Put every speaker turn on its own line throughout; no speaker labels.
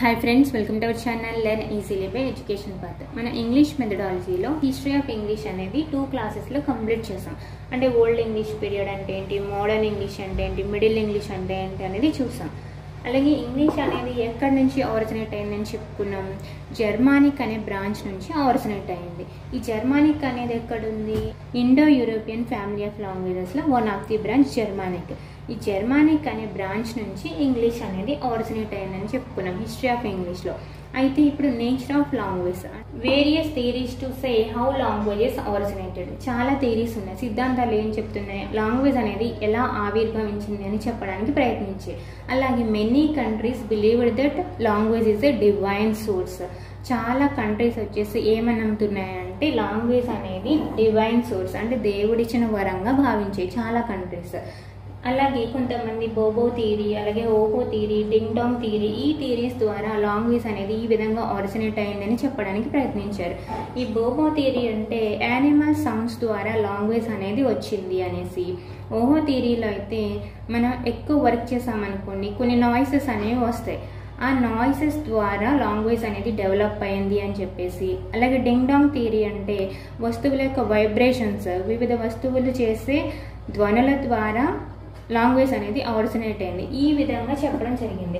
Hi friends welcome to our channel learn easily by education path మన English మెథడాలజీలో history of English అనేది two క్లాసెస్లో complete చేసాం అంటే ఓల్డ్ ఇంగ్లీష్ పీరియడ్ అంటే ఏంటి మోడర్న్ ఇంగ్లీష్ అంటే ఏంటి మిడిల్ ఇంగ్లీష్ అంటే ఏంటి అనేది చూసాం అలాగే ఇంగ్లీష్ అనేది ఎక్కడి నుంచి ఆరిజినేట్ అయిందని చెప్పుకున్నాం జర్మానిక్ అనే బ్రాంచ్ నుంచి ఆరిజినేట్ అయింది ఈ జర్మానిక్ అనేది ఎక్కడుంది ఇండో యూరోపియన్ ఫ్యామిలీ ఆఫ్ లాంగ్వేజెస్లో one of the branch Germanic ఈ జర్మానిక్ అనే బ్రాంచ్ నుంచి ఇంగ్లీష్ అనేది ఆరిజినేట్ అయిందని చెప్పుకున్నాం హిస్టరీ ఆఫ్ ఇంగ్లీష్లో అయితే ఇప్పుడు nature of language various theories to say how languages originated చాలా థీరీస్ ఉన్నాయి సిద్ధాంతాలు ఏం చెప్తున్నాయి లాంగ్వేజ్ అనేది ఎలా ఆవిర్భవించింది అని చెప్పడానికి ప్రయత్నించే అలాగే many countries believed that language is a divine source చాలా కంట్రీస్ వచ్చేసి ఏమని నమ్ముతున్నాయంటే లాంగ్వేజ్ అనేది డివైన్ సోర్స్ అంటే దేవుడిచ్చిన వరంగా భావించే చాలా కంట్రీస్ అలాగే కొంతమంది బోబో థీరీ అలాగే ఓహో థీరీ డింగ్ డాంగ్ థీరీ ఈ థీరీస్ ద్వారా లాంగ్వేజ్ అనేది ఈ విధంగా ఆరిజినేట్ అయిందని చెప్పడానికి ప్రయత్నించారు ఈ బోబో థీరీ అంటే యానిమల్ సౌండ్స్ ద్వారా లాంగ్వేజ్ అనేది వచ్చింది అనేసి ఓహో థీరీలో అయితే మనం ఎక్కువ వర్క్ చేసామనుకోండి కొన్ని నాయిసెస్ అనేవి వస్తాయి ఆ నాయిసెస్ ద్వారా లాంగ్వేజ్ అనేది డెవలప్ అయింది అని చెప్పేసి అలాగే డింగ్ డాంగ్ థియరీ అంటే వస్తువుల యొక్క వైబ్రేషన్స్ వివిధ వస్తువులు చేసే ధ్వనుల ద్వారా లాంగ్వేజ్ అనేది ఆరిజినేట్ అయింది ఈ విధంగా చెప్పడం జరిగింది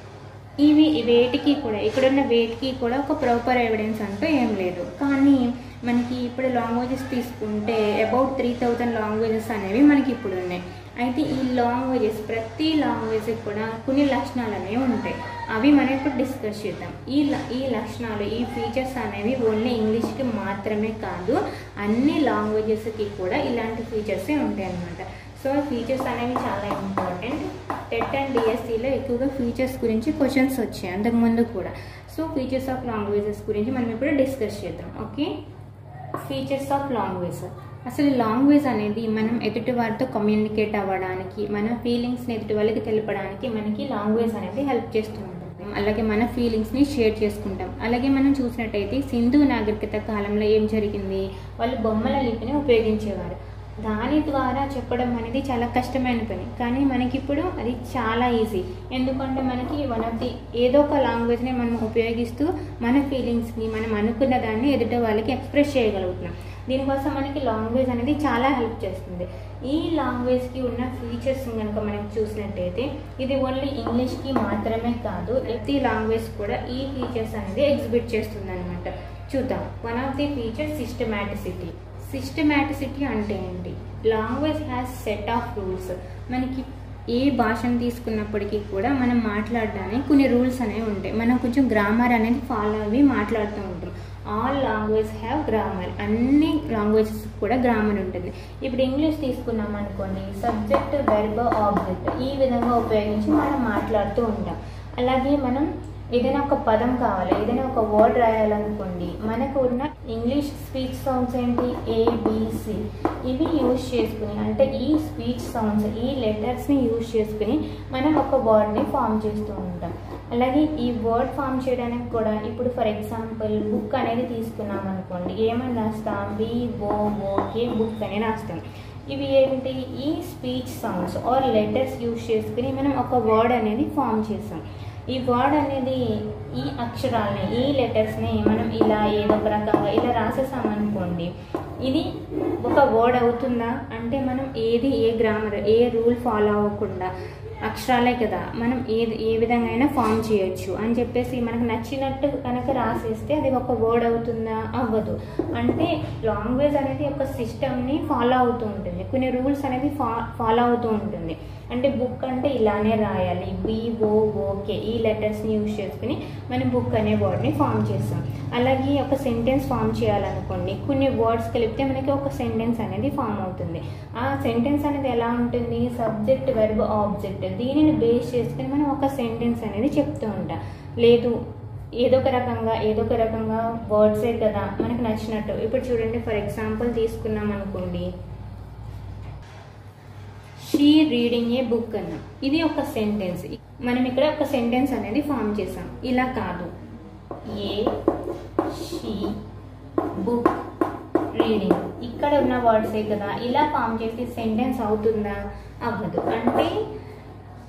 ఇవి వేటికి కూడా ఇక్కడున్న వేటికి కూడా ఒక ప్రాపర్ ఎవిడెన్స్ అంటూ ఏం లేదు కానీ మనకి ఇప్పుడు లాంగ్వేజెస్ తీసుకుంటే అబౌట్ త్రీ థౌజండ్ లాంగ్వేజెస్ అనేవి మనకి ఇప్పుడు ఉన్నాయి అయితే ఈ లాంగ్వేజెస్ ప్రతి లాంగ్వేజ్ కూడా కొన్ని లక్షణాలు అనేవి ఉంటాయి అవి మనం ఇప్పుడు డిస్కస్ చేద్దాం ఈ ఈ లక్షణాలు ఈ ఫీచర్స్ అనేవి ఓన్లీ ఇంగ్లీష్కి మాత్రమే కాదు అన్ని లాంగ్వేజెస్కి కూడా ఇలాంటి ఫీచర్సే ఉంటాయి అన్నమాట సో ఫీచర్స్ అనేవి చాలా ఇంపార్టెంట్ టెట్ అండ్ డిఎస్సిలో ఎక్కువగా ఫీచర్స్ గురించి క్వశ్చన్స్ వచ్చాయి అంతకుముందు కూడా సో ఫీచర్స్ ఆఫ్ లాంగ్వేజెస్ గురించి మనం ఇప్పుడు డిస్కస్ చేద్దాం ఓకే ఫీచర్స్ ఆఫ్ లాంగ్వేజ్ అసలు లాంగ్వేజ్ అనేది మనం ఎదుటి వారితో కమ్యూనికేట్ అవ్వడానికి మన ఫీలింగ్స్ని ఎదుటి వాళ్ళకి తెలపడానికి మనకి లాంగ్వేజ్ అనేది హెల్ప్ చేస్తూ ఉంటుంది అలాగే మన ఫీలింగ్స్ని షేర్ చేసుకుంటాం అలాగే మనం చూసినట్టయితే సింధు నాగరికత కాలంలో ఏం జరిగింది వాళ్ళు బొమ్మల లిపిని ఉపయోగించేవారు దాని ద్వారా చెప్పడం అనేది చాలా కష్టమైన పని కానీ మనకి ఇప్పుడు అది చాలా ఈజీ ఎందుకంటే మనకి వన్ ఆఫ్ ది ఏదో ఒక లాంగ్వేజ్ని మనం ఉపయోగిస్తూ మన ఫీలింగ్స్ని మనం అనుకున్న దాన్ని ఎదుట వాళ్ళకి ఎక్స్ప్రెస్ చేయగలుగుతున్నాం దీనికోసం మనకి లాంగ్వేజ్ అనేది చాలా హెల్ప్ చేస్తుంది ఈ లాంగ్వేజ్కి ఉన్న ఫీచర్స్ కనుక మనం చూసినట్టయితే ఇది ఓన్లీ ఇంగ్లీష్కి మాత్రమే కాదు ప్రతి లాంగ్వేజ్ కూడా ఈ ఫీచర్స్ అనేది ఎగ్జిబిట్ చేస్తుంది అనమాట చూద్దాం one of the features systematicity systematicity అంటే ఏంటి language has set of rules మనకి ఏ భాషను తీసుకున్నప్పటికీ కూడా మనం మాట్లాడడానికి కొన్ని రూల్స్ అనేవి ఉంటాయి మనం కొంచెం గ్రామర్ అనేది ఫాలో అవి మాట్లాడుతూ ఉంటాం ఆల్ లాంగ్వేజ్ హ్యావ్ గ్రామర్ అన్ని లాంగ్వేజెస్ కూడా గ్రామర్ ఉంటుంది ఇప్పుడు ఇంగ్లీష్ తీసుకున్నాం అనుకోండి సబ్జెక్ట్ వెర్బ్ ఆబ్జెక్ట్ ఈ విధంగా ఉపయోగించి మనం మాట్లాడుతూ ఉంటాం అలాగే మనం ఏదైనా ఒక పదం కావాలి ఏదైనా ఒక వర్డ్ రాయాలనుకోండి మనకు ఉన్న ఇంగ్లీష్ స్పీచ్ సౌండ్స్ ఏంటి ఏబిసి ఇవి యూజ్ చేసుకుని అంటే ఈ స్పీచ్ సౌండ్స్ ఈ లెటర్స్ని యూజ్ చేసుకుని మనం ఒక వర్డ్ని ఫామ్ చేస్తూ ఉంటాం అలాగే ఈ వర్డ్ ఫామ్ చేయడానికి కూడా ఇప్పుడు ఫర్ ఎగ్జాంపుల్ బుక్ అనేది తీసుకున్నాం అనుకోండి ఏమని రాస్తాం బి ఓ ఓకే బుక్ అని రాస్తాం ఇవి ఏంటి ఈ speech sounds are letters use చేసుకుని మనం ఒక వర్డ్ అనేది ఫామ్ చేస్తాం ఈ వర్డ్ అనేది ఈ అక్షరాలని ఈ లెటర్స్ని మనం ఇలా ఏదో ఒక రకంగా ఇలా రాసేసామనుకోండి ఇది ఒక వర్డ్ అవుతుందా అంటే మనం ఏది ఏ గ్రామర్ ఏ రూల్ ఫాలో అవ్వకుండా అక్షరాలే కదా మనం ఏది ఏ విధంగా అయినా ఫామ్ చేయొచ్చు అని చెప్పేసి మనకు నచ్చినట్టు కనుక రాసేస్తే అది ఒక వర్డ్ అవుతుందా అవ్వదు అంటే లాంగ్వేజ్ అనేది ఒక సిస్టమ్ని ఫాలో అవుతూ ఉంటుంది కొన్ని రూల్స్ అనేది ఫా ఫాలో అవుతూ ఉంటుంది అంటే బుక్ అంటే ఇలానే రాయాలి బిఓ ఓకే ఈ లెటర్స్ని యూజ్ చేసుకుని మనం బుక్ అనే వర్డ్ని ఫామ్ చేస్తాం అలాగే ఒక సెంటెన్స్ ఫామ్ చేయాలనుకోండి కొన్ని వర్డ్స్ కలిపితే మనకి ఒక సెంటెన్స్ అనేది ఫామ్ అవుతుంది ఆ సెంటెన్స్ అనేది ఎలా ఉంటుంది సబ్జెక్ట్ వెర్బ్ ఆబ్జెక్ట్ దీనిని బేస్ చేసుకుని మనం ఒక సెంటెన్స్ అనేది చెప్తూ ఉంటాం లేదు ఏదో ఒక రకంగా ఏదో ఒక రకంగా వర్డ్సే కదా మనకు నచ్చినట్టు ఇప్పుడు చూడండి ఫర్ ఎగ్జాంపుల్ తీసుకున్నాం అనుకోండి షీ రీడింగ్ ఏ బుక్ అన్నాం ఇది ఒక సెంటెన్స్ మనం ఇక్కడ ఒక సెంటెన్స్ అనేది ఫామ్ చేసాం ఇలా కాదు ఏ షీ బుక్ రీడింగ్ ఇక్కడ ఉన్న వర్డ్సే కదా ఇలా ఫామ్ చేసి సెంటెన్స్ అవుతుందా అవ్వదు అంటే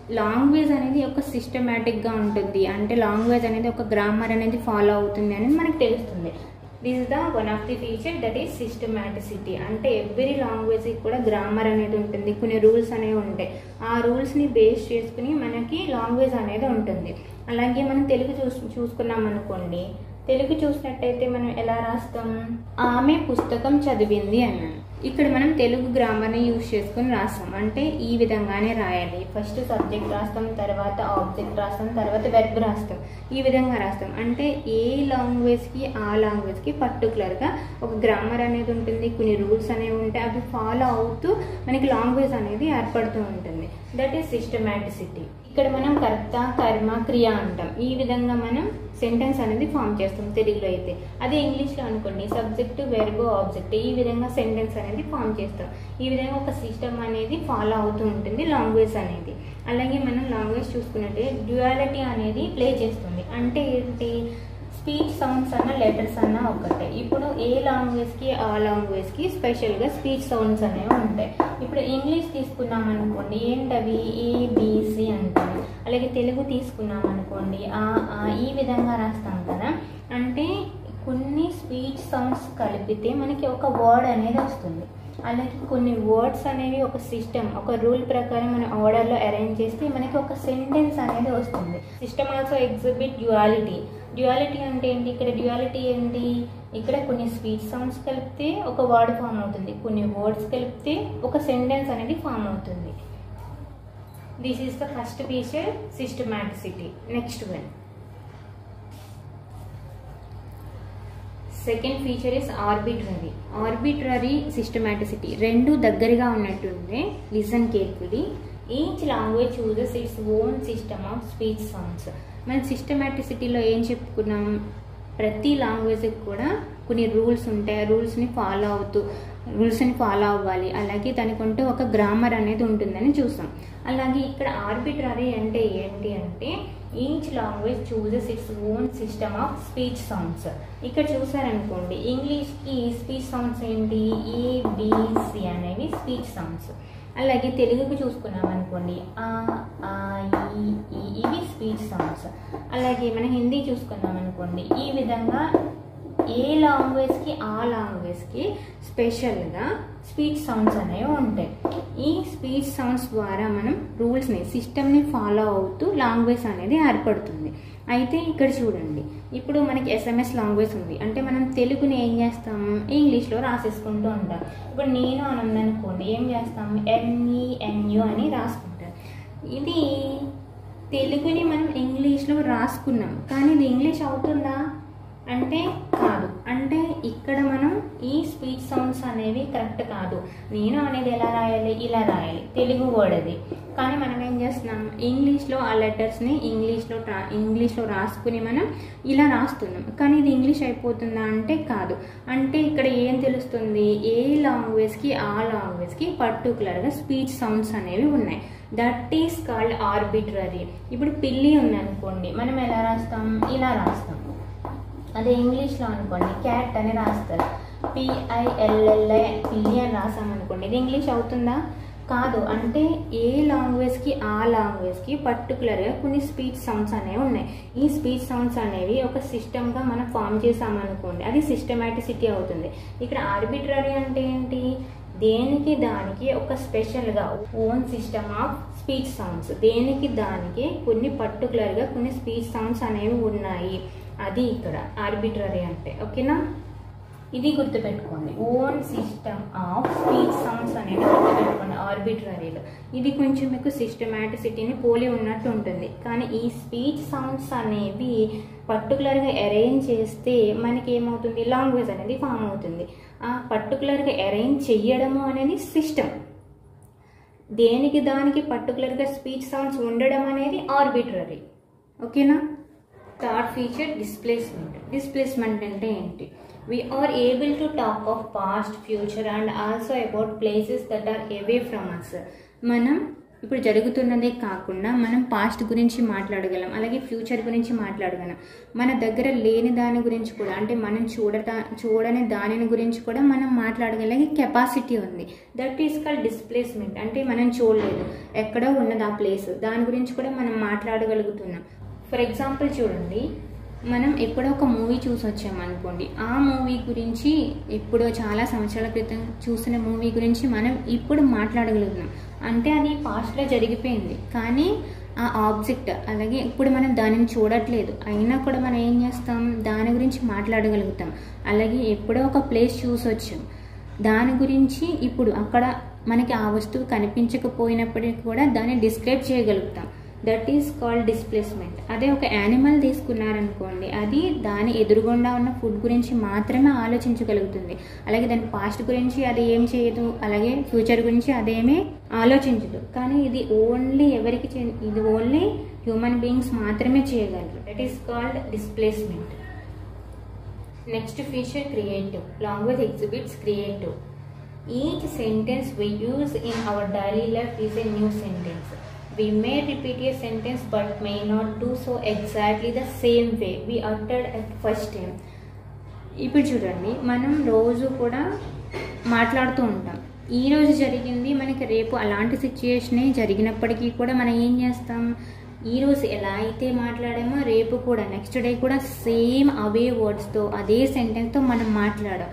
లాంగ్వేజ్ అనేది ఒక సిస్టమేటిక్గా ఉంటుంది అంటే లాంగ్వేజ్ అనేది ఒక గ్రామర్ అనేది ఫాలో అవుతుంది అనేది మనకు తెలుస్తుంది this is the one of the feature that is systematicity అంటే ఎవ్రీ లాంగ్వేజ్కి కూడా గ్రామర్ అనేది ఉంటుంది కొన్ని రూల్స్ అనేవి ఉంటాయి ఆ రూల్స్ని బేస్ చేసుకుని మనకి లాంగ్వేజ్ అనేది ఉంటుంది అలాగే మనం తెలుగు చూస్ చూసుకున్నాం అనుకోండి తెలుగు చూసినట్టయితే మనం ఎలా రాస్తాం ఆమె పుస్తకం చదివింది అన్నాను ఇక్కడ మనం తెలుగు గ్రామర్ని యూజ్ చేసుకుని రాస్తాం అంటే ఈ విధంగానే రాయాలి ఫస్ట్ సబ్జెక్ట్ రాస్తాం తర్వాత ఆబ్జెక్ట్ రాస్తాం తర్వాత వెర్బ్ రాస్తాం ఈ విధంగా రాస్తాం అంటే ఏ లాంగ్వేజ్కి ఆ లాంగ్వేజ్కి పర్టికులర్గా ఒక గ్రామర్ అనేది ఉంటుంది కొన్ని రూల్స్ అనేవి ఉంటాయి అవి ఫాలో అవుతూ మనకి లాంగ్వేజ్ అనేది ఏర్పడుతూ ఉంటుంది దట్ ఈస్ సిస్టమాటిసిటీ ఇక్కడ మనం కర్త కర్మ క్రియ అంటాం ఈ విధంగా మనం సెంటెన్స్ అనేది ఫామ్ చేస్తాం తెలుగులో అయితే అదే ఇంగ్లీష్లో అనుకోండి సబ్జెక్ట్ వెర్బ్ ఆబ్జెక్ట్ ఈ విధంగా సెంటెన్స్ అనేది ఫామ్ చేస్తాం ఈ విధంగా ఒక సిస్టమ్ అనేది ఫాలో అవుతూ ఉంటుంది లాంగ్వేజ్ అనేది అలాగే మనం లాంగ్వేజ్ చూసుకున్నట్టే డ్యుయాలిటీ అనేది ప్లే చేస్తుంది అంటే ఏంటి స్పీచ్ సౌండ్స్ అన్న లెటర్స్ అన్న ఒకటే ఇప్పుడు ఏ లాంగ్వేజ్కి ఆ లాంగ్వేజ్కి స్పెషల్గా స్పీచ్ సౌండ్స్ అనేవి ఉంటాయి ఇప్పుడు ఇంగ్లీష్ తీసుకున్నాం అనుకోండి ఏంటవి ఏబిసి అంటాం అలాగే తెలుగు తీసుకున్నాం అనుకోండి ఆ ఆ ఈ విధంగా రాస్తాం కదా అంటే కొన్ని స్పీచ్ సౌండ్స్ కలిపితే మనకి ఒక వర్డ్ అనేది వస్తుంది అలాగే కొన్ని వర్డ్స్ అనేవి ఒక సిస్టమ్ ఒక రూల్ ప్రకారం మన ఆర్డర్లో అరేంజ్ చేస్తే మనకి ఒక సెంటెన్స్ అనేది వస్తుంది system also exhibit duality duality అంటే ఏంటి ఇక్కడ డ్యుయాలిటీ ఏంటి ఇక్కడ కొన్ని స్పీచ్ సౌండ్స్ కలిపితే ఒక వర్డ్ ఫామ్ అవుతుంది కొన్ని వర్డ్స్ కలిపితే ఒక సెంటెన్స్ అనేది ఫామ్ అవుతుంది this is the first feature systematicity next one second feature is arbitrary arbitrary systematicity రెండు దగ్గరగా ఉన్నట్టుండే listen carefully each language chooses its own system of speech sounds మన సిస్టమాటిసిటీలో ఏం చెప్పుకున్నాం ప్రతి లాంగ్వేజ్కి కూడా కొన్ని రూల్స్ ఉంటాయి ఆ రూల్స్ని ఫాలో అవుతూ రూల్స్ని ఫాలో అవ్వాలి అలాగే దానికంటూ ఒక గ్రామర్ అనేది ఉంటుందని చూసాం అలాగే ఇక్కడ ఆర్బిట్రరీ అంటే ఏంటి అంటే each language chooses its own system of speech sounds ఇక్కడ చూసారనుకోండి ఇంగ్లీష్కి స్పీచ్ సౌండ్స్ ఏంటి ఏబిసి అనేవి స్పీచ్ సౌండ్స్ అలాగే తెలుగుకు చూసుకున్నాం అనుకోండి ఆ ఆ ఈ ఈ ఇవి స్పీచ్ సౌండ్స్ అలాగే మన హిందీ చూసుకున్నాం అనుకోండి ఈ విధంగా ఏ లాంగ్వేజ్కి ఆ లాంగ్వేజ్కి స్పెషల్గా స్పీచ్ సౌండ్స్ అనేవి ఉంటాయి ఈ స్పీచ్ సౌండ్స్ ద్వారా మనం రూల్స్ని సిస్టమ్ని ఫాలో అవుతూ లాంగ్వేజ్ అనేది ఏర్పడుతుంది అయితే ఇక్కడ చూడండి ఇప్పుడు మనకి ఎస్ఎంఎస్ లాంగ్వేజ్ ఉంది అంటే మనం తెలుగుని ఏం చేస్తాము ఇంగ్లీష్లో రాసేసుకుంటూ ఉంటాం ఇప్పుడు నేను అని ఉందనుకోండి ఏం చేస్తాము ఎన్ఈఎన్యు అని రాసుకుంటాం ఇది తెలుగుని మనం ఇంగ్లీష్లో రాసుకున్నాం కానీ ఇది ఇంగ్లీష్ అవుతుందా అంటే కాదు అంటే ఇక్కడ మనం ఈ స్పీచ్ సౌండ్స్ అనేవి కరెక్ట్ కాదు నేను అనేది ఎలా రాయాలి ఇలా రాయాలి తెలుగు వర్డ్ అది కానీ మనం ఏం చేస్తున్నాం ఇంగ్లీష్లో ఆ లెటర్స్ని ఇంగ్లీష్లో ట్రా ఇంగ్లీష్లో రాసుకుని మనం ఇలా రాస్తున్నాం కానీ ఇది ఇంగ్లీష్ అయిపోతుందా అంటే కాదు అంటే ఇక్కడ ఏం తెలుస్తుంది ఏ లాంగ్వేజ్కి ఆ లాంగ్వేజ్కి పర్టికులర్గా స్పీచ్ సౌండ్స్ అనేవి ఉన్నాయి దట్ ఈస్ కాల్డ్ ఆర్బిట్రరీ ఇప్పుడు పిల్లి ఉందనుకోండి మనం ఎలా రాస్తాం ఇలా రాస్తాం అదే ఇంగ్లీష్లో అనుకోండి క్యాట్ అని రాస్తారు పిఐఎల్ఎల్ఐ పిల్లి అని రాసామనుకోండి ఇది ఇంగ్లీష్ అవుతుందా కాదు అంటే ఏ లాంగ్వేజ్కి ఆ లాంగ్వేజ్కి పర్టికులర్గా కొన్ని స్పీచ్ సౌండ్స్ అనేవి ఉన్నాయి ఈ స్పీచ్ సౌండ్స్ అనేవి ఒక సిస్టమ్గా మనం ఫామ్ చేసామనుకోండి అది సిస్టమాటిసిటీ అవుతుంది ఇక్కడ ఆర్బిట్రరీ అంటే ఏంటి దేనికి దానికి ఒక స్పెషల్గా own system of speech sounds దేనికి దానికి కొన్ని పర్టికులర్గా కొన్ని స్పీచ్ సౌండ్స్ అనేవి ఉన్నాయి అది ఇక్కడ ఆర్బిట్రరీ అంటే ఓకేనా ఇది గుర్తుపెట్టుకోండి own system of speech sounds అనేది గుర్తుపెట్టుకోండి ఆర్బిట్రరీలో ఇది కొంచెం మీకు సిస్టమాటిసిటీని పోలి ఉన్నట్టు ఉంటుంది కానీ ఈ స్పీచ్ సౌండ్స్ అనేవి పర్టికులర్గా అరేంజ్ చేస్తే మనకి ఏమవుతుంది లాంగ్వేజ్ అనేది ఫామ్ అవుతుంది ఆ పర్టికులర్గా అరేంజ్ చెయ్యడము అనేది సిస్టమ్ దేనికి దానికి పర్టికులర్గా స్పీచ్ సౌండ్స్ ఉండడం అనేది ఆర్బిట్రరీ ఓకేనా థర్డ్ ఫీచర్ డిస్ప్లేస్మెంట్ డిస్ప్లేస్మెంట్ అంటే ఏంటి we are able to talk of past future and also about places that are away from us మనం ఇప్పుడు జరుగుతున్నదే కాకుండా మనం పాస్ట్ గురించి మాట్లాడగలం అలాగే ఫ్యూచర్ గురించి మాట్లాడగలం మన దగ్గర లేని దాని గురించి కూడా అంటే మనం చూడట చూడని దానిని గురించి కూడా మనం మాట్లాడగలిగే కెపాసిటీ ఉంది దట్ ఈస్ కాల్ డిస్ప్లేస్మెంట్ అంటే మనం చూడలేదు ఎక్కడో ఉన్నది ఆ ప్లేస్ దాని గురించి కూడా మనం మాట్లాడగలుగుతున్నాం ఫర్ ఎగ్జాంపుల్ చూడండి మనం ఎప్పుడో ఒక మూవీ చూసి వచ్చాం అనుకోండి ఆ మూవీ గురించి ఎప్పుడో చాలా సంవత్సరాల క్రితం చూసిన మూవీ గురించి మనం ఇప్పుడు మాట్లాడగలుగుతున్నాం అంటే అది పాస్ట్లో జరిగిపోయింది కానీ ఆ ఆబ్జెక్ట్ అలాగే ఇప్పుడు మనం దానిని చూడట్లేదు అయినా కూడా మనం ఏం చేస్తాం దాని గురించి మాట్లాడగలుగుతాం అలాగే ఎప్పుడో ఒక ప్లేస్ చూసి వచ్చాం దాని గురించి ఇప్పుడు అక్కడ మనకి ఆ వస్తువు కనిపించకపోయినప్పటికీ కూడా దాన్ని డిస్క్రైబ్ చేయగలుగుతాం దట్ ఈస్ కాల్డ్ డిస్ప్లేస్మెంట్ అదే ఒక యానిమల్ తీసుకున్నారనుకోండి అది దాని ఎదురుగుండా ఉన్న ఫుడ్ గురించి మాత్రమే ఆలోచించగలుగుతుంది అలాగే దాని పాస్ట్ గురించి అది ఏం చేయదు అలాగే ఫ్యూచర్ గురించి అదేమీ ఆలోచించదు కానీ ఇది ఓన్లీ ఎవరికి చే- ఇది ఓన్లీ హ్యూమన్ బీయింగ్స్ మాత్రమే చేయగలరు that is called displacement next feature creative language exhibits creative each sentence we use in our daily life is a new sentence. We may repeat a sentence but may not do so exactly the same way we uttered at first time. ఇప్పుడు చూడండి మనం రోజు కూడా మాట్లాడుతూ ఉంటాం ఈ రోజు జరిగింది మనకి రేపు అలాంటి సిచ్యుయేషనే జరిగినప్పటికీ కూడా మనం ఏం చేస్తాం ఈ రోజు ఎలా అయితే మాట్లాడామో రేపు కూడా నెక్స్ట్ డే కూడా సేమ్ అవే వర్డ్స్తో అదే సెంటెన్స్తో మనం మాట్లాడాం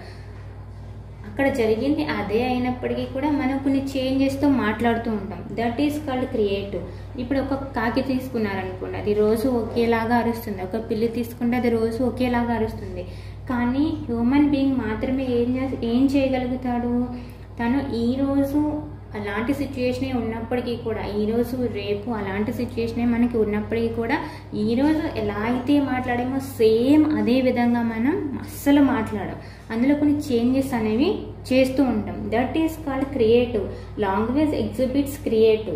అక్కడ జరిగింది అదే అయినప్పటికీ కూడా మనం కొన్ని చేంజెస్తో మాట్లాడుతూ ఉంటాం దట్ ఈస్ కాల్డ్ క్రియేటివ్ ఇప్పుడు ఒక కాకి తీసుకున్నారనుకోండి అది రోజు ఒకేలాగా అరుస్తుంది ఒక పిల్లి తీసుకుంటే అది రోజు ఒకేలాగా అరుస్తుంది కానీ హ్యూమన్ బీయింగ్ మాత్రమే ఏం చేసి ఏం చేయగలుగుతాడు తను ఈ రోజు అలాంటి సిచ్యుయేషనే ఉన్నప్పటికీ కూడా ఈరోజు రేపు అలాంటి సిచ్యుయేషనే మనకి ఉన్నప్పటికీ కూడా ఈరోజు ఎలా అయితే మాట్లాడామో సేమ్ అదే విధంగా మనం అస్సలు మాట్లాడం అందులో కొన్ని చేంజెస్ అనేవి చేస్తూ ఉంటాం that is called creative language exhibits creative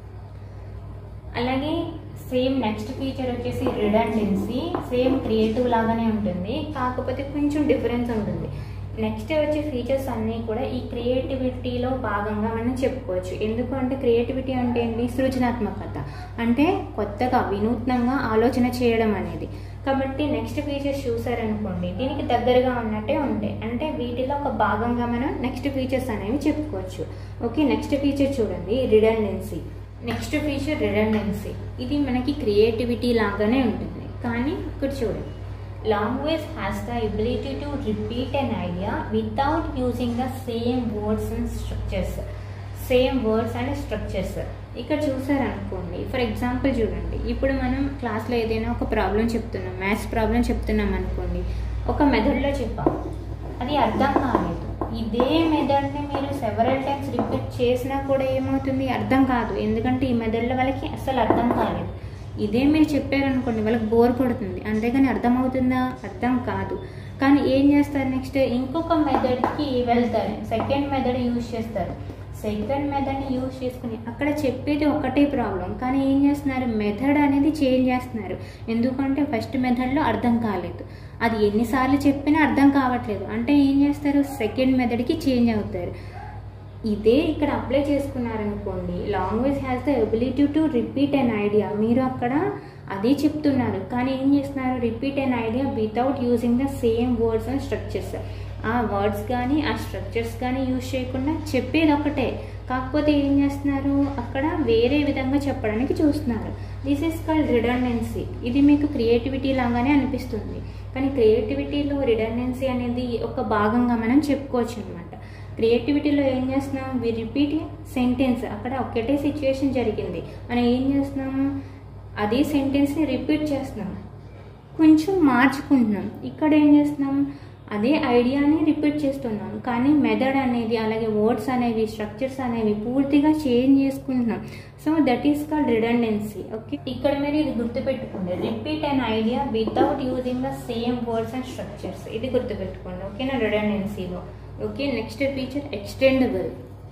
అలాగే సేమ్ నెక్స్ట్ ఫీచర్ వచ్చేసి రిడెండెన్సీ సేమ్ క్రియేటివ్ లాగానే ఉంటుంది కాకపోతే కొంచెం డిఫరెన్స్ ఉంటుంది నెక్స్ట్ వచ్చే ఫీచర్స్ అన్నీ కూడా ఈ క్రియేటివిటీలో భాగంగా మనం చెప్పుకోవచ్చు ఎందుకంటే క్రియేటివిటీ అంటే ఏంటి సృజనాత్మకత అంటే కొత్తగా వినూత్నంగా ఆలోచన చేయడం అనేది కాబట్టి నెక్స్ట్ ఫీచర్స్ చూసారనుకోండి దీనికి దగ్గరగా ఉన్నట్టే ఉంటాయి అంటే వీటిలో ఒక భాగంగా మనం నెక్స్ట్ ఫీచర్స్ అనేవి చెప్పుకోవచ్చు ఓకే నెక్స్ట్ ఫీచర్ చూడండి రిడెండెన్సీ నెక్స్ట్ ఫీచర్ రిడెండెన్సీ ఇది మనకి క్రియేటివిటీ లాగానే ఉంటుంది కానీ ఇక్కడ చూడండి language has the ability to repeat an idea without using the same words and structures same words and structures ఇక్కడ చూసారనుకోండి ఫర్ ఎగ్జాంపుల్ చూడండి ఇప్పుడు మనం క్లాస్లో ఏదైనా ఒక ప్రాబ్లం చెప్తున్నాం మ్యాథ్స్ ప్రాబ్లం చెప్తున్నాం అనుకోండి ఒక మెథడ్లో చెప్పాం అది అర్థం కాలేదు ఇదే మెథడ్ని మీరు సెవరల్ టైమ్స్ రిపీట్ చేసినా కూడా ఏమవుతుంది అర్థం కాదు ఎందుకంటే ఈ మెథడ్లో వాళ్ళకి అసలు అర్థం కాలేదు ఇదే మీరు చెప్పారనుకోండి వాళ్ళకి బోర్ కొడుతుంది అంతేగాని అర్థమవుతుందా అర్థం కాదు కానీ ఏం చేస్తారు నెక్స్ట్ ఇంకొక మెథడ్కి వెళ్తారు సెకండ్ మెథడ్ యూజ్ చేస్తారు సెకండ్ మెథడ్ని యూజ్ చేసుకుని అక్కడ చెప్పేది ఒకటే ప్రాబ్లం కానీ ఏం చేస్తున్నారు మెథడ్ అనేది చేంజ్ చేస్తున్నారు ఎందుకంటే ఫస్ట్ మెథడ్లో అర్థం కాలేదు అది ఎన్నిసార్లు చెప్పినా అర్థం కావట్లేదు అంటే ఏం చేస్తారు సెకండ్ మెథడ్కి చేంజ్ అవుతారు ఇదే ఇక్కడ అప్లై చేసుకున్నారనుకోండి language has the ability to repeat an idea మీరు అక్కడ అదే చెప్తున్నారు కానీ ఏం చేస్తున్నారు repeat an idea without using the same words and structures ఆ వర్డ్స్ కానీ ఆ స్ట్రక్చర్స్ కానీ యూజ్ చేయకుండా చెప్పేది ఒకటే కాకపోతే ఏం చేస్తున్నారు అక్కడ వేరే విధంగా చెప్పడానికి చూస్తున్నారు దిస్ ఈస్ కాల్డ్ రిడర్నెన్సీ ఇది మీకు క్రియేటివిటీ లాగానే అనిపిస్తుంది కానీ క్రియేటివిటీలో రిడర్నెన్సీ అనేది ఒక భాగంగా మనం చెప్పుకోవచ్చు అనమాట క్రియేటివిటీలో ఏం చేస్తున్నాం వి రిపీట్ సెంటెన్స్ అక్కడ ఒకటే సిచ్యుయేషన్ జరిగింది మనం ఏం చేస్తున్నాం అదే సెంటెన్స్ని రిపీట్ చేస్తున్నాం కొంచెం మార్చుకుంటున్నాం ఇక్కడ ఏం చేస్తున్నాం అదే ఐడియాని రిపీట్ చేస్తున్నాం కానీ మెథడ్ అనేది అలాగే వర్డ్స్ అనేవి స్ట్రక్చర్స్ అనేవి పూర్తిగా చేంజ్ చేసుకుంటున్నాం so that is called redundancy okay ఇక్కడ మీరు ఇది గుర్తుపెట్టుకోండి repeat an idea without using the same words and structures ఇది గుర్తుపెట్టుకోండి ఓకేనా రిడెండెన్సీలో okay next feature extendable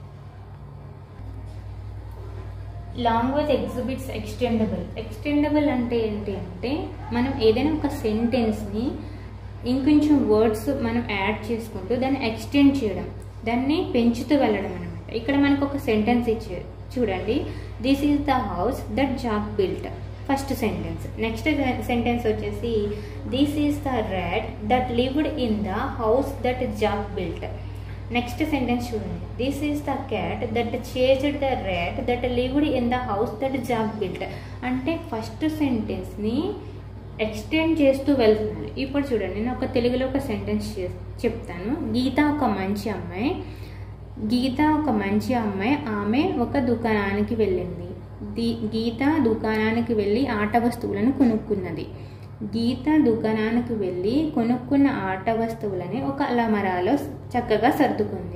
language exhibits extendable extendable అంటే ఏంటి అంటే మనం ఏదైనా ఒక సెంటెన్స్ని ఇంకొంచెం వర్డ్స్ మనం యాడ్ చేసుకుంటూ దాన్ని ఎక్స్టెండ్ చేయడం దాన్ని పెంచుతూ వెళ్ళడం అనమాట ఇక్కడ మనకు ఒక సెంటెన్స్ ఇచ్చారు చూడండి this is the house that Jack built first sentence next sentence వచ్చేసి this is the rat that lived in the house that Jack built next sentence చూడండి this is the cat that chased the rat that lived in the house that Jack built అంటే first సెంటెన్స్ని extend చేస్తూ వెళ్తున్నాను ఇప్పుడు చూడండి నేను ఒక తెలుగులో ఒక సెంటెన్స్ చెప్తాను గీత ఒక మంచి అమ్మాయి గీత ఒక మంచి అమ్మాయి ఆమె ఒక దుకాణానికి వెళ్ళింది ది గీత దుకాణానికి వెళ్ళి ఆట వస్తువులను కొనుక్కున్నది గీత దుకాణానికి వెళ్ళి కొనుక్కున్న ఆట వస్తువులని ఒక అలమరాలో చక్కగా సర్దుకుంది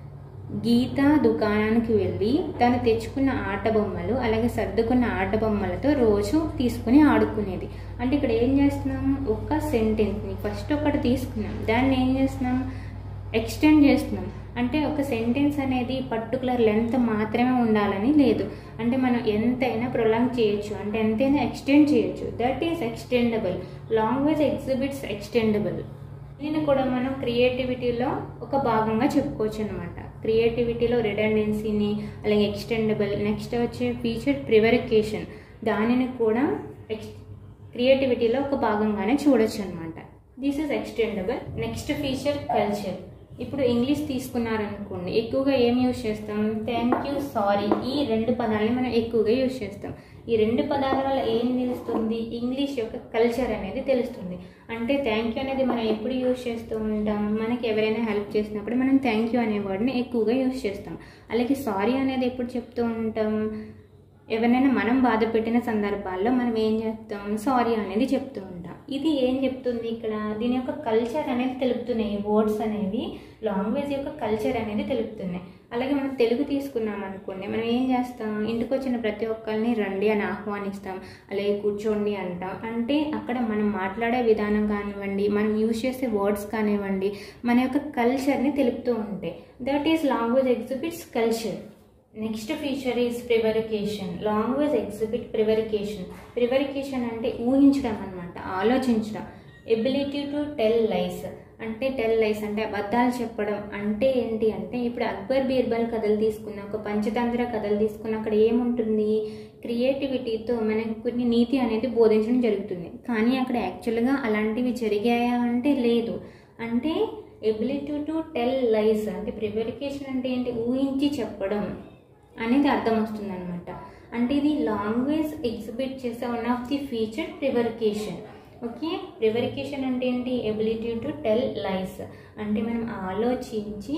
గీత దుకాణానికి వెళ్ళి తను తెచ్చుకున్న ఆట బొమ్మలు అలాగే సర్దుకున్న ఆట బొమ్మలతో రోజు తీసుకుని ఆడుకునేది అంటే ఇక్కడ ఏం చేస్తున్నాం ఒక సెంటెన్స్ని ఫస్ట్ ఒకటి తీసుకున్నాం దాన్ని ఏం చేస్తున్నాం ఎక్స్టెండ్ చేస్తున్నాం అంటే ఒక సెంటెన్స్ అనేది పర్టికులర్ లెంత్ మాత్రమే ఉండాలని లేదు అంటే మనం ఎంతైనా ప్రొలాంగ్ చేయొచ్చు అంటే ఎంతైనా ఎక్స్టెండ్ చేయొచ్చు that is extendable language exhibits extendable దీన్ని కూడా మనం క్రియేటివిటీలో ఒక భాగంగా చెప్పుకోవచ్చు అనమాట క్రియేటివిటీలో రిడెండెన్సీని అలాగే ఎక్స్టెండబుల్ నెక్స్ట్ వచ్చే ఫీచర్ ప్రివరికేషన్ దానిని కూడా ఎక్స్ క్రియేటివిటీలో ఒక భాగంగానే చూడొచ్చు అనమాట this is extendable next feature culture ఇప్పుడు ఇంగ్లీష్ తీసుకున్నారనుకోండి ఎక్కువగా ఏం యూజ్ చేస్తాం థ్యాంక్ యూ సారీ ఈ రెండు పదాలని మనం ఎక్కువగా యూజ్ చేస్తాం ఈ రెండు పదాల వల్ల ఏం తెలుస్తుంది ఇంగ్లీష్ యొక్క కల్చర్ అనేది తెలుస్తుంది అంటే థ్యాంక్ యూ అనేది మనం ఎప్పుడు యూజ్ చేస్తూ ఉంటాం మనకి ఎవరైనా హెల్ప్ చేసినప్పుడు మనం థ్యాంక్ యూ అనే వర్డ్ని ఎక్కువగా యూజ్ చేస్తాం అలాగే సారీ అనేది ఎప్పుడు చెప్తూ ఉంటాం ఎవరినైనా మనం బాధ పెట్టిన సందర్భాల్లో మనం ఏం చేస్తాం సారీ అనేది చెప్తూ ఉంటాం ఇది ఏం చెప్తుంది ఇక్కడ దీని యొక్క కల్చర్ అనేది తెలుపుతున్నాయి వర్డ్స్ అనేవి లాంగ్వేజ్ యొక్క కల్చర్ అనేది తెలుపుతున్నాయి అలాగే మనం తెలుగు తీసుకున్నాం అనుకోండి మనం ఏం చేస్తాం ఇంటికి వచ్చిన ప్రతి ఒక్కరిని రండి అని ఆహ్వానిస్తాం అలాగే కూర్చోండి అంటాం అంటే అక్కడ మనం మాట్లాడే విధానం కానివ్వండి మనం యూజ్ చేసే వర్డ్స్ కానివ్వండి మన యొక్క కల్చర్ని తెలుపుతూ ఉంటాయి that is language exhibits culture next feature is prevarication language exhibit prevarication prevarication అంటే ఊహించడం అనమాట ఆలోచించడం ఎబిలిటీ టు టెల్ లైస్ అంటే టెల్ లైస్ అంటే అబద్ధాలు చెప్పడం అంటే ఏంటి అంటే ఇప్పుడు అక్బర్ బీర్బల్ కథలు తీసుకున్న ఒక పంచతంత్ర కథలు తీసుకున్న అక్కడ ఏముంటుంది క్రియేటివిటీతో మనకు కొన్ని నీతి అనేది బోధించడం జరుగుతుంది కానీ అక్కడ యాక్చువల్గా అలాంటివి జరిగాయా అంటే లేదు అంటే ఎబిలిటీ టు టెల్ లైస్ అంటే ప్రివరికేషన్ అంటే ఏంటి ఊహించి చెప్పడం అనేది అర్థం వస్తుంది అనమాట అంటే ఇది లాంగ్వేజ్ ఎగ్జిబిట్ చేసే one of the feature prevarication okay prevarication అంటే ఏంటి ఎబిలిటీ టు టెల్ లైస్ అంటే మనం ఆలోచించి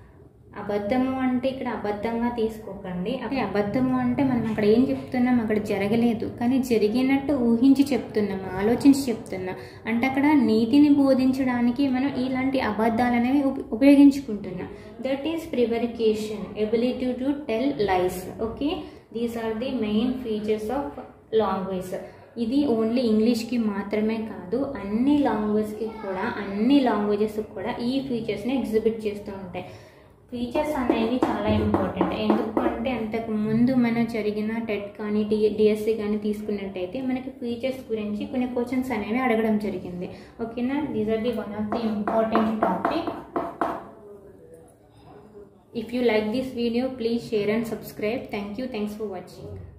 అబద్ధము అంటే ఇక్కడ అబద్ధంగా తీసుకోకండి అంటే అబద్ధము అంటే మనం అక్కడ ఏం చెప్తున్నాం అక్కడ జరగలేదు కానీ జరిగినట్టు ఊహించి చెప్తున్నాం ఆలోచించి చెప్తున్నాం అంటే అక్కడ నీతిని బోధించడానికి మనం ఇలాంటి అబద్ధాలు అనేవి ఉప- ఉపయోగించుకుంటున్నాం that is prevarication ability to tell lies okay these are the main features of language ఇది ఓన్లీ ఇంగ్లీష్కి మాత్రమే కాదు అన్ని లాంగ్వేజ్కి కూడా అన్ని లాంగ్వేజెస్ కూడా ఈ ఫీచర్స్ని ఎగ్జిబిట్ చేస్తూ ఉంటాయి ఫీచర్స్ అనేవి చాలా ఇంపార్టెంట్ ఎందుకు అంటే అంతకు ముందు మన జరిగిన టెట్ కానీ డి డిఎస్సి కానీ తీసుకున్నట్టయితే మనకి ఫీచర్స్ గురించి కొన్ని క్వశ్చన్స్ అనేవి అడగడం జరిగింది ఓకేనా these are the one of the important topic If you like this video, please share and subscribe. Thank you. Thanks for watching.